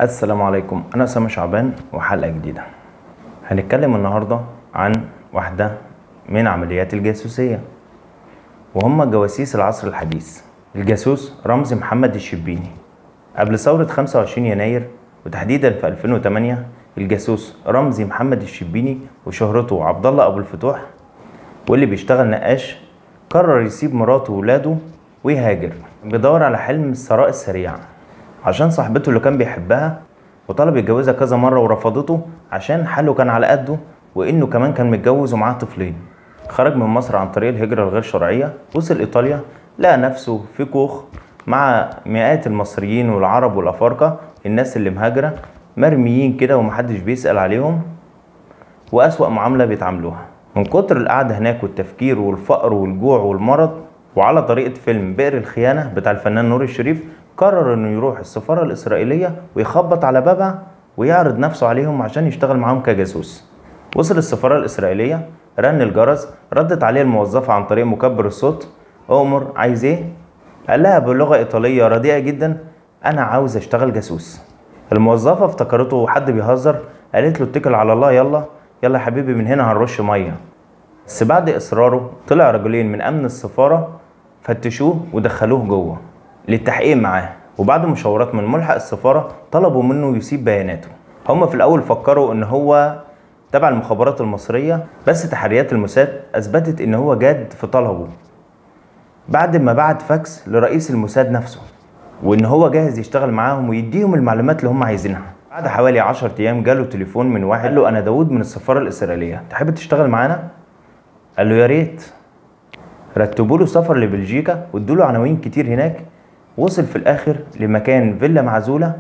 السلام عليكم انا اسامه شعبان وحلقه جديده هنتكلم النهارده عن واحده من عمليات الجاسوسيه وهم جواسيس العصر الحديث الجاسوس رمزي محمد الشبيني قبل ثورة 25 يناير وتحديدا في 2008 الجاسوس رمزي محمد الشبيني وشهرته عبد الله ابو الفتوح واللي بيشتغل نقاش قرر يسيب مراته وولاده ويهاجر بيدور على حلم الثراء السريع عشان صاحبته اللي كان بيحبها وطلب يتجوزها كذا مرة ورفضته عشان حاله كان على قده وانه كمان كان متجوز ومعاه طفلين خرج من مصر عن طريق الهجرة الغير شرعية وصل ايطاليا لقى نفسه في كوخ مع مئات المصريين والعرب والافارقة الناس اللي مهاجرة مرميين كده ومحدش بيسأل عليهم وأسوأ معاملة بيتعاملوها من كتر القعدة هناك والتفكير والفقر والجوع والمرض وعلى طريقة فيلم بئر الخيانة بتاع الفنان نور الشريف قرر انه يروح السفارة الإسرائيلية ويخبط على بابها ويعرض نفسه عليهم عشان يشتغل معاهم كجاسوس وصل السفارة الإسرائيلية رن الجرس ردت عليه الموظفة عن طريق مكبر الصوت أؤمر عايز ايه؟ قال لها بلغة إيطالية رديئة جدا أنا عاوز أشتغل جاسوس الموظفة افتكرته حد بيهزر قالت له اتكل على الله يلا يلا يا حبيبي من هنا هنرش مية بس بعد إصراره طلع رجلين من أمن السفارة فتشوه ودخلوه جوه للتحقيق معاه وبعد مشاورات من ملحق السفارة طلبوا منه يسيب بياناته هما في الأول فكروا إن هو تبع المخابرات المصرية بس تحريات الموساد أثبتت إن هو جاد في طلبه بعد ما بعت فاكس لرئيس الموساد نفسه وإن هو جاهز يشتغل معاهم ويديهم المعلومات اللي هم عايزينها بعد حوالي 10 أيام جاله تليفون من واحد قال له أنا داوود من السفارة الإسرائيلية تحب تشتغل معانا؟ قال له يا ريت رتبوا له سفر لبلجيكا وادوا له عناوين كتير هناك وصل في الاخر لمكان فيلا معزوله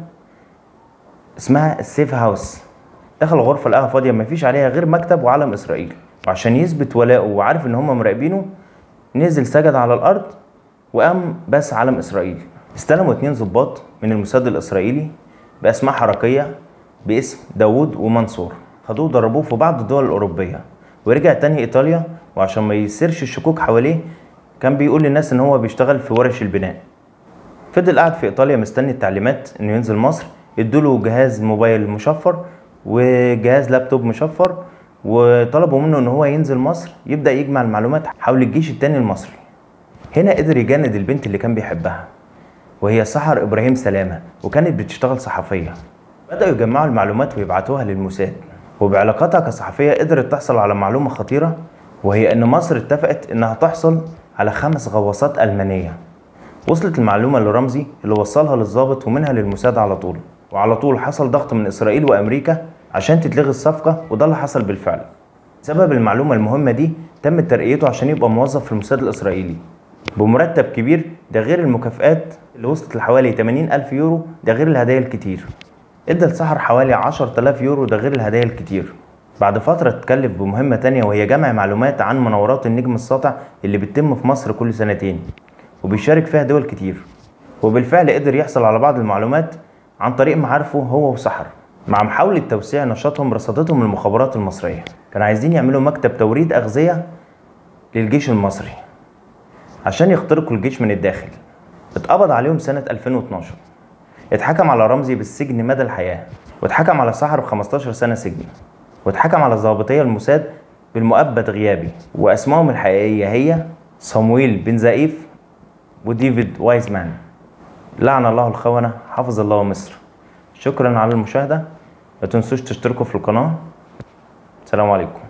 اسمها السيف هاوس دخل غرفه لقاها فاضيه ما فيش عليها غير مكتب وعلم اسرائيل وعشان يثبت ولاءه وعارف ان هم مراقبينه نزل سجد على الارض وقام بس علم اسرائيل استلموا اتنين ضباط من الموساد الاسرائيلي باسماء حركيه باسم داوود ومنصور خدوه ضربوه في بعض الدول الاوروبيه ورجع تاني ايطاليا وعشان ما يصيرش الشكوك حواليه كان بيقول للناس ان هو بيشتغل في ورش البناء فضل قاعد في ايطاليا مستني التعليمات انه ينزل مصر ادوله جهاز موبايل مشفر وجهاز لابتوب مشفر وطلبوا منه ان هو ينزل مصر يبدا يجمع المعلومات حول الجيش التاني المصري هنا قدر يجند البنت اللي كان بيحبها وهي سحر ابراهيم سلامه وكانت بتشتغل صحفيه بداوا يجمعوا المعلومات ويبعتوها للموساد وبعلاقتها كصحفيه قدرت تحصل على معلومه خطيره وهي ان مصر اتفقت انها تحصل على خمس غواصات المانيه وصلت المعلومه لرمزي اللي وصلها للضابط ومنها للموساد على طول وعلى طول حصل ضغط من اسرائيل وامريكا عشان تتلغي الصفقه وده اللي حصل بالفعل بسبب المعلومه المهمه دي تم ترقيته عشان يبقى موظف في الموساد الاسرائيلي بمرتب كبير ده غير المكافآت اللي وصلت لحوالي 80 ألف يورو ده غير الهدايا الكتير ادى لسحر حوالي 10000 يورو ده غير الهدايا الكتير بعد فترة اتكلف بمهمة تانية وهي جمع معلومات عن مناورات النجم الساطع اللي بتتم في مصر كل سنتين وبيشارك فيها دول كتير وبالفعل قدر يحصل على بعض المعلومات عن طريق معارفه هو وسحر مع محاولة توسيع نشاطهم رصدتهم المخابرات المصرية كانوا عايزين يعملوا مكتب توريد أغذية للجيش المصري عشان يخترقوا الجيش من الداخل اتقبض عليهم سنة 2012 اتحكم على رمزي بالسجن مدى الحياة واتحكم على سحر ب 15 سنة سجن واتحكم على ضابطية الموساد بالمؤبد غيابي وأسمائهم الحقيقية هي صمويل بن زائيف وديفيد وايزمان لعن الله الخونة حفظ الله مصر شكرا على المشاهدة ما تنسوش تشتركوا في القناة السلام عليكم